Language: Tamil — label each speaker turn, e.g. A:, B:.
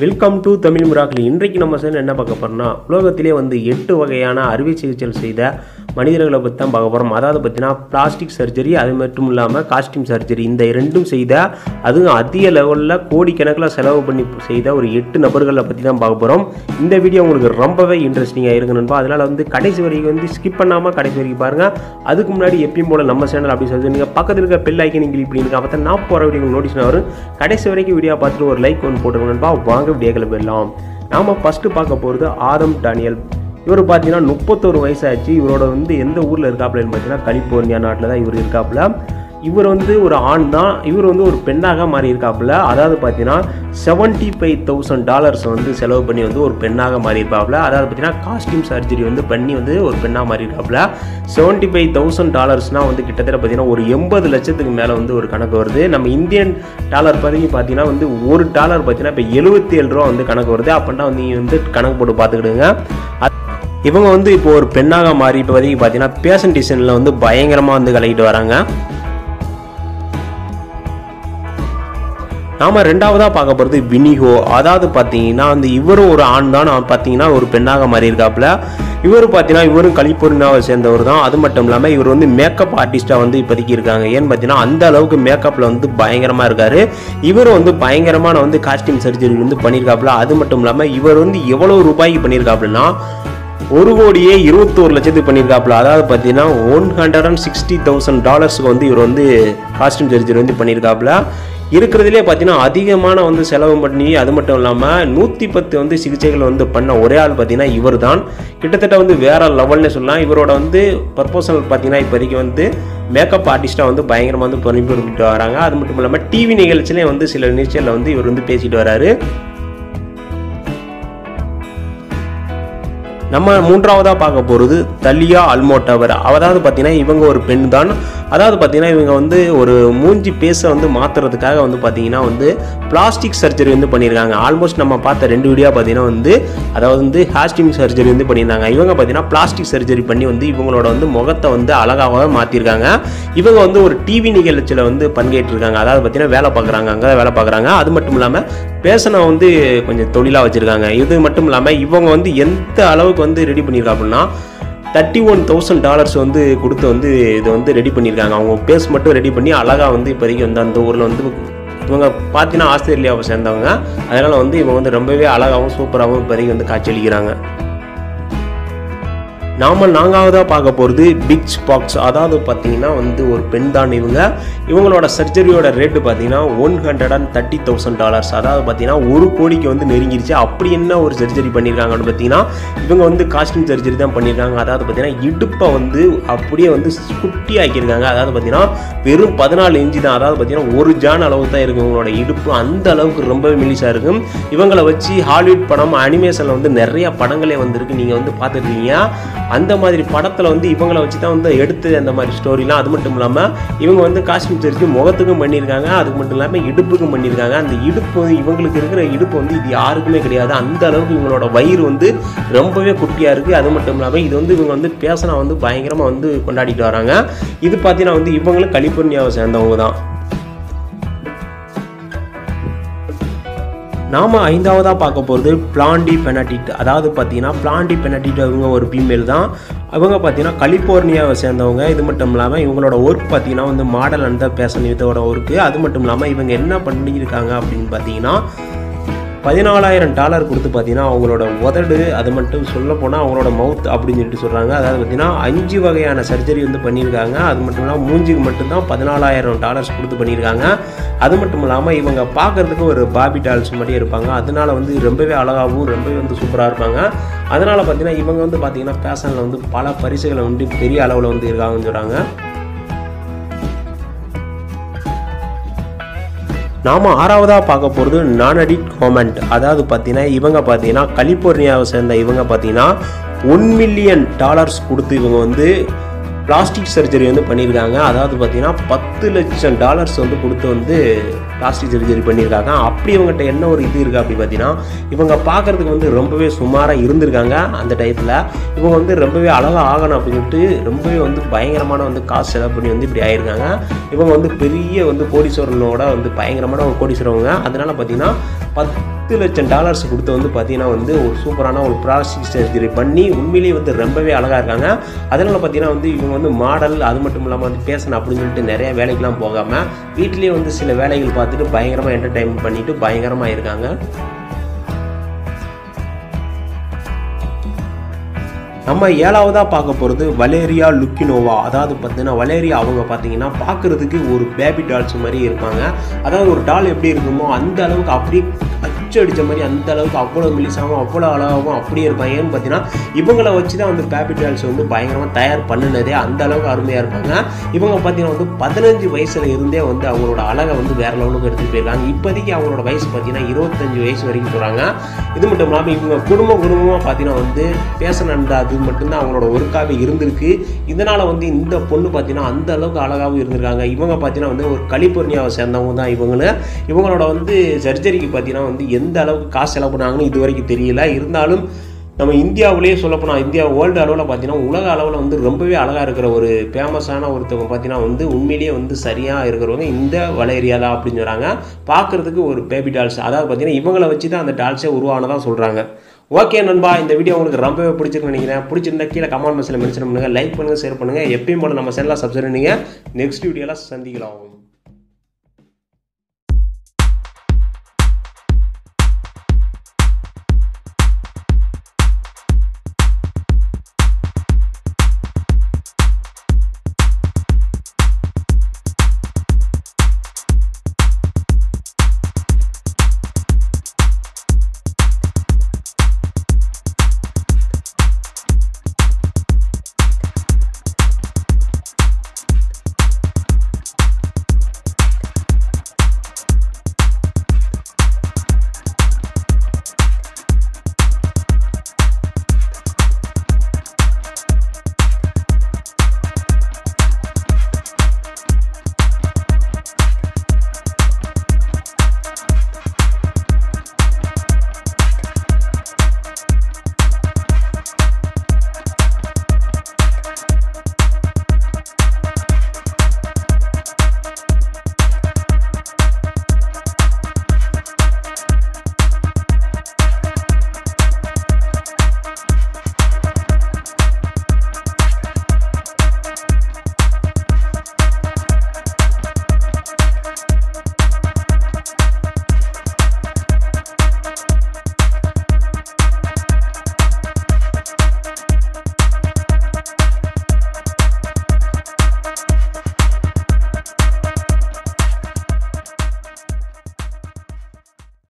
A: வெல்கம் டு தமிழ் மிராக்கிள் இன்றைக்கு நம்ம சேர்ந்து என்ன பார்க்க போறோம்னா உலகத்திலே வந்து எட்டு வகையான அறுவை சிகிச்சை செய்த மனிதர்களை பற்றி தான் பார்க்க போகிறோம் அதாவது பார்த்தீங்கன்னா பிளாஸ்டிக் சர்ஜரி அது மட்டும் இல்லாமல் காஸ்டியூம் சர்ஜரி இந்த ரெண்டும் செய்த அதுவும் அதிக லெவலில் கோடிக்கணக்கில் செலவு பண்ணி செய்த ஒரு எட்டு நபர்களை பற்றி தான் பார்க்க போகிறோம் இந்த வீடியோ உங்களுக்கு ரொம்பவே இன்ட்ரெஸ்டிங்காக இருக்கு நண்பா அதனால் வந்து கடைசி வரைக்கும் வந்து ஸ்கிப் பண்ணாமல் கடைசி வரைக்கும் பாருங்கள் அதுக்கு முன்னாடி எப்பயும் போல் நம்ம சேனல் அப்படி சொல்லி நீங்கள் பக்கத்தில் இருக்க பெல் ஐக்கன் நீங்கள் இப்படி இருக்கு அப்போ தான் நான் போகிற வீடியோ நோட்டீஸ் வரும் கடைசி வரைக்கும் வீடியோ பார்த்துட்டு ஒரு லைக் ஒன்று போட்டுருங்க நண்பா வாங்க வீடியோக்களை போயிடலாம் நாம ஃபஸ்ட்டு பார்க்க போகிறது ஆதம் டானியல் இவர் பார்த்தீங்கன்னா முப்பத்தொரு வயசாச்சு இவரோட வந்து எந்த ஊரில் இருக்காப்புலன்னு பார்த்தீங்கன்னா கலிபோர்னியா நாட்டில் தான் இவர் இருக்காப்புல இவர் வந்து ஒரு ஆண் தான் இவர் வந்து ஒரு பெண்ணாக மாறி இருக்காப்புல அதாவது பார்த்தீங்கன்னா செவன்ட்டி ஃபைவ் தௌசண்ட் டாலர்ஸ் வந்து செலவு பண்ணி வந்து ஒரு பெண்ணாக மாறி இருப்பாப்புல அதாவது பார்த்தீங்கன்னா காஸ்டியூம் சர்ஜரி வந்து பண்ணி வந்து ஒரு பெண்ணாக மாறி இருக்காப்புல செவன்ட்டி ஃபைவ் தௌசண்ட் டாலர்ஸ்னால் வந்து கிட்டத்தட்ட பார்த்தீங்கன்னா ஒரு எண்பது லட்சத்துக்கு மேலே வந்து ஒரு கணக்கு வருது நம்ம இந்தியன் டாலர் பதவி பார்த்தீங்கன்னா வந்து ஒரு டாலர் பார்த்தீங்கன்னா இப்போ எழுபத்தி ஏழு ரூபா வந்து கணக்கு வருது அப்படின்னா வந்து நீங்கள் வந்து கணக்கு போட்டு பார்த்துக்கிடுங்க இவங்க வந்து இப்போ ஒரு பெண்ணாக மாறி இப்போ வரைக்கும் பார்த்தீங்கன்னா பேஷன் டிசைனில் வந்து பயங்கரமாக வந்து கலக்கிட்டு வராங்க நாம ரெண்டாவதாக பார்க்க போகிறது வினிகோ அதாவது பார்த்தீங்கன்னா வந்து இவரும் ஒரு ஆண் தான் பார்த்தீங்கன்னா ஒரு பெண்ணாக மாறி இருக்காப்புல இவர் பார்த்தீங்கன்னா இவரும் கலிபோர்னியாவை சேர்ந்தவர் தான் அது மட்டும் இல்லாமல் இவர் வந்து மேக்கப் ஆர்டிஸ்ட்டாக வந்து இப்போதைக்கு இருக்காங்க ஏன்னு பார்த்தீங்கன்னா அந்த அளவுக்கு மேக்கப்பில் வந்து பயங்கரமாக இருக்காரு இவர் வந்து பயங்கரமான வந்து காஸ்டியூம் சர்ஜரி வந்து பண்ணியிருக்காப்புல அது மட்டும் இல்லாமல் இவர் வந்து எவ்வளோ ரூபாய்க்கு பண்ணியிருக்காப்புலன்னா ஒரு கோடியே இருபத்தோரு லட்சத்துக்கு பண்ணியிருக்காப்புல அதாவது பார்த்தீங்கன்னா one hundred and sixty thousand டாலர்ஸுக்கு வந்து இவர் வந்து காஸ்டியூம் சர்ஜரி வந்து பண்ணியிருக்காப்புல இருக்கிறதுலே பார்த்தீங்கன்னா அதிகமான வந்து செலவு பண்ணி அது மட்டும் இல்லாமல் நூற்றி பத்து வந்து சிகிச்சைகள் வந்து பண்ண ஒரே ஆள் பார்த்தீங்கன்னா இவர் தான் கிட்டத்தட்ட வந்து வேற லெவல்னே சொல்லலாம் இவரோட வந்து பர்போசல் பார்த்தீங்கன்னா இப்போதைக்கு வந்து மேக்கப் ஆர்டிஸ்ட்டாக வந்து பயங்கரமாக வந்து பணிபுரிஞ்சிட்டு வராங்க அது மட்டும் இல்லாமல் டிவி நிகழ்ச்சியிலையும் வந்து சில நிகழ்ச்சிகளில் வந்து இவர் வந்து பேசிட்டு வராரு நம்ம மூன்றாவதாக பார்க்க போகிறது தலியா அல்மோட்டவர் அதாவது பார்த்தீங்கன்னா இவங்க ஒரு பெண் தான் அதாவது பார்த்தீங்கன்னா இவங்க வந்து ஒரு மூஞ்சி பேச வந்து மாற்றுறதுக்காக வந்து பார்த்தீங்கன்னா வந்து பிளாஸ்டிக் சர்ஜரி வந்து பண்ணியிருக்காங்க ஆல்மோஸ்ட் நம்ம பார்த்த ரெண்டு வீடியோ பார்த்தீங்கன்னா வந்து அதாவது வந்து ஹாஸ்டிங் சர்ஜரி வந்து பண்ணியிருந்தாங்க இவங்க பார்த்தீங்கன்னா பிளாஸ்டிக் சர்ஜரி பண்ணி வந்து இவங்களோட வந்து முகத்தை வந்து அழகாக மாற்றிருக்காங்க இவங்க வந்து ஒரு டிவி நிகழ்ச்சியில் வந்து பங்கேற்றிருக்காங்க அதாவது பார்த்தீங்கன்னா வேலை பார்க்குறாங்க அங்கே வேலை பார்க்குறாங்க அது மட்டும் இல்லாமல் பேசனை வந்து கொஞ்சம் தொழிலாக வச்சுருக்காங்க இது மட்டும் இல்லாமல் இவங்க வந்து எந்த அளவுக்கு வந்து ரெடி பண்ணியிருக்காங்கன்னா தேர்ட்டி ஒன் தௌசண்ட் டாலர்ஸ் வந்து கொடுத்து வந்து இது வந்து ரெடி பண்ணியிருக்காங்க அவங்க பேஸ் மட்டும் ரெடி பண்ணி அழகாக வந்து இப்போதைக்கு வந்து அந்த ஊரில் வந்து இவங்க பார்த்தீங்கன்னா ஆஸ்திரேலியாவை சேர்ந்தவங்க அதனால் வந்து இவங்க வந்து ரொம்பவே அழகாகவும் சூப்பராகவும் இப்போதைக்கு வந்து காட்சியளிக்கிறாங்க நாம நான்காவதாக பார்க்க போகிறது பிக் பாக்ஸ் அதாவது பார்த்தீங்கன்னா வந்து ஒரு பெண் தான் இவங்க இவங்களோட சர்ஜரியோட ரேட்டு பார்த்தீங்கன்னா one hundred and thirty thousand dollars அதாவது பார்த்தீங்கன்னா ஒரு கோடிக்கு வந்து நெருங்கிருச்சு அப்படி என்ன ஒரு சர்ஜரி பண்ணியிருக்காங்கன்னு பார்த்தீங்கன்னா இவங்க வந்து காஸ்டியூம் சர்ஜரி தான் பண்ணியிருக்காங்க அதாவது பார்த்தீங்கன்னா இடுப்பை வந்து அப்படியே வந்து குட்டி ஆக்கியிருக்காங்க அதாவது பார்த்தீங்கன்னா வெறும் பதினாலு இன்ச்சு தான் அதாவது பார்த்தீங்கன்னா ஒரு ஜான் அளவு தான் இருக்கும் இவங்களோட இடுப்பு அந்த அளவுக்கு ரொம்பவே மெலிசாக இருக்கும் இவங்களை வச்சு ஹாலிவுட் படம் அனிமேஷனில் வந்து நிறைய படங்களே வந்திருக்கு நீங்கள் வந்து பார்த்துருக்கீங்க அந்த மாதிரி படத்தில் வந்து இவங்களை வச்சு தான் வந்து எடுத்து அந்த மாதிரி ஸ்டோரிலாம் அது மட்டும் இல்லாமல் இவங்க வந்து காஸ்டியூம் சர்ஜரி முகத்துக்கும் பண்ணியிருக்காங்க அதுக்கு மட்டும் இல்லாமல் இடுப்புக்கும் பண்ணியிருக்காங்க அந்த இடுப்பு இவங்களுக்கு இருக்கிற இடுப்பு வந்து இது யாருக்குமே கிடையாது அந்த அளவுக்கு இவங்களோட வயிறு வந்து ரொம்பவே குட்டியாக இருக்குது அது மட்டும் இல்லாமல் இது வந்து இவங்க வந்து பேசினா வந்து பயங்கரமாக வந்து கொண்டாடிட்டு வராங்க இது பார்த்தீங்கன்னா வந்து இவங்களும் கலிபோர்னியாவை சேர்ந்தவங்க தான் நாம ஐந்தாவதாக பார்க்க போகிறது பிளாண்டி பெனடிட் அதாவது பார்த்தீங்கன்னா பிளாண்டி பெனடிட் அவங்க ஒரு ஃபீமேல் தான் அவங்க பார்த்தீங்கன்னா கலிஃபோர்னியாவை சேர்ந்தவங்க இது மட்டும் இல்லாமல் இவங்களோட ஒர்க் பார்த்தீங்கன்னா வந்து மாடல் அண்ட் பேஷன் இதோட ஒர்க்கு அது மட்டும் இல்லாமல் இவங்க என்ன பண்ணியிருக்காங்க அப்படின்னு பார்த்தீங்கன்னா பதினாலாயிரம் டாலர் கொடுத்து பார்த்தீங்கன்னா அவங்களோட உதடு அது மட்டும் சொல்ல போனால் அவங்களோட மவுத் அப்படின்னு சொல்லிட்டு சொல்கிறாங்க அதாவது பார்த்தீங்கன்னா அஞ்சு வகையான சர்ஜரி வந்து பண்ணியிருக்காங்க அது மட்டும் இல்லாமல் மூஞ்சிக்கு மட்டும்தான் பதினாலாயிரம் டாலர்ஸ் கொடுத்து பண்ணியிருக்காங்க அது மட்டும் இல்லாமல் இவங்க பார்க்குறதுக்கு ஒரு பாபி டால்ஸ் மாதிரி இருப்பாங்க அதனால வந்து ரொம்பவே அழகாகவும் ரொம்பவே வந்து சூப்பராக இருப்பாங்க அதனால் பார்த்தீங்கன்னா இவங்க வந்து பார்த்தீங்கன்னா ஃபேஷனில் வந்து பல பரிசுகளை வந்து பெரிய அளவில் வந்து இருக்காங்கன்னு சொல்கிறாங்க நாம் ஆறாவதாக பார்க்க போகிறது நானடிட் கோமெண்ட் அதாவது பார்த்தீங்கன்னா இவங்க பார்த்தீங்கன்னா கலிஃபோர்னியாவை சேர்ந்த இவங்க பார்த்தீங்கன்னா ஒன் மில்லியன் டாலர்ஸ் கொடுத்து இவங்க வந்து பிளாஸ்டிக் சர்ஜரி வந்து பண்ணியிருக்காங்க அதாவது பார்த்தீங்கன்னா பத்து லட்சம் டாலர்ஸ் வந்து கொடுத்து வந்து பிளாஸ்டிக் சர்ஜரி பண்ணியிருக்காங்க அப்படி இவங்ககிட்ட என்ன ஒரு இது இருக்குது அப்படி பார்த்தீங்கன்னா இவங்க பார்க்குறதுக்கு வந்து ரொம்பவே சுமாராக இருந்திருக்காங்க அந்த டயத்தில் இவங்க வந்து ரொம்பவே அழகாக ஆகணும் அப்படின்னு சொல்லிட்டு ரொம்பவே வந்து பயங்கரமான வந்து காசு செலவு பண்ணி வந்து இப்படி ஆயிருக்காங்க இவங்க வந்து பெரிய வந்து கோடீஸ்வரனோட வந்து பயங்கரமான ஒரு கோடீஸ்வரவங்க அதனால பார்த்தீங்கன்னா பத்து லட்சம் டாலர்ஸ் கொடுத்து வந்து பார்த்தீங்கன்னா வந்து ஒரு சூப்பரான ஒரு பிளாஸ்டிக் சர்ஜரி பண்ணி உண்மையிலேயே வந்து ரொம்பவே அழகாக இருக்காங்க அதனால பார்த்தீங்கன்னா வந்து இவங்க வந்து மாடல் அது மட்டும் இல்லாமல் வந்து பேசணும் அப்படின்னு சொல்லிட்டு நிறைய வேலைக்கெல்லாம் போகாமல் வீட்டிலேயே வந்து சில வேலைகள் பார்த்துட்டு பயங்கரமாக என்டர்டைன்மெண்ட் பண்ணிட்டு பயங்கரமாக இருக்காங்க நம்ம ஏழாவதாக பார்க்க போகிறது வலேரியா லுக்கினோவா அதாவது பார்த்தீங்கன்னா வலேரியா அவங்க பார்த்தீங்கன்னா பார்க்குறதுக்கு ஒரு பேபி டால்ஸ் மாதிரி இருப்பாங்க அதாவது ஒரு டால் எப்படி இருக்குமோ அந்த அளவுக்கு அப்படியே அச்சு அடித்த மாதிரி அந்த அளவுக்கு அவ்வளோ மெலிசாகவும் அவ்வளோ அழகாகவும் அப்படியே இருப்பாங்க ஏன்னு பார்த்தீங்கன்னா இவங்களை வச்சு தான் வந்து பேபி டால்ஸ் வந்து பயங்கரமாக தயார் பண்ணினதே அந்த அளவுக்கு அருமையாக இருப்பாங்க இவங்க பார்த்தீங்கன்னா வந்து பதினஞ்சு வயசில் இருந்தே வந்து அவங்களோட அழகை வந்து வேற லெவலுக்கு எடுத்துகிட்டு போயிருக்காங்க இப்போதைக்கு அவங்களோட வயசு பார்த்தீங்கன்னா இருபத்தஞ்சு வயசு வரைக்கும் சொல்கிறாங்க இது மட்டும் இல்லாமல் இவங்க குடும்ப குடும்பமாக பார்த்தீங்கன்னா வந்து பேசணும் அது மட்டும்தான் அவங்களோட ஒர்க்காகவே இருந்திருக்கு இதனால் வந்து இந்த பொண்ணு பார்த்தீங்கன்னா அந்த அளவுக்கு அழகாகவும் இருந்திருக்காங்க இவங்க பார்த்தீங்கன்னா வந்து ஒரு கலிபோர்னியாவை சேர்ந்தவங்க தான் இவங்களு இவங்களோட வந்து சர்ஜரிக்கு பார்த்தீங்கன்னா வந்து எந்த அளவுக்கு காசு செலவு பண்ணாங்கன்னு இது வரைக்கும் தெரியல இருந்தாலும் நம்ம இந்தியாவிலேயே சொல்லப்போனால் இந்தியா வேர்ல்டு அளவில் பார்த்தீங்கன்னா உலக அளவில் வந்து ரொம்பவே அழகாக இருக்கிற ஒரு ஃபேமஸான ஒருத்தவங்க பார்த்தீங்கன்னா வந்து உண்மையிலேயே வந்து சரியாக இருக்கிறவங்க இந்த வலேரியா தான் அப்படின்னு சொல்கிறாங்க பார்க்குறதுக்கு ஒரு பேபி டால்ஸ் அதாவது பார்த்தீங்கன்னா இவங்களை வச்சு தான் அந்த டால்ஸே உருவானதாக சொல்கிறாங்க ஓகே நண்பா இந்த வீடியோ உங்களுக்கு ரொம்பவே பிடிச்சிருக்குன்னு நினைக்கிறேன் பிடிச்சிருந்தா கீழே கமெண்ட் பாக்ஸில் மென்ஷன் பண்ணுங்கள் லைக் பண்ணுங்கள் ஷேர் பண்ணுங்கள் எப்பயும் போல நம்ம சேனலாக சப்ஸ்கிரைப் பண்ணுங்கள் நெக்ஸ்ட் வீடியோலாம் சந்திக்கலாம்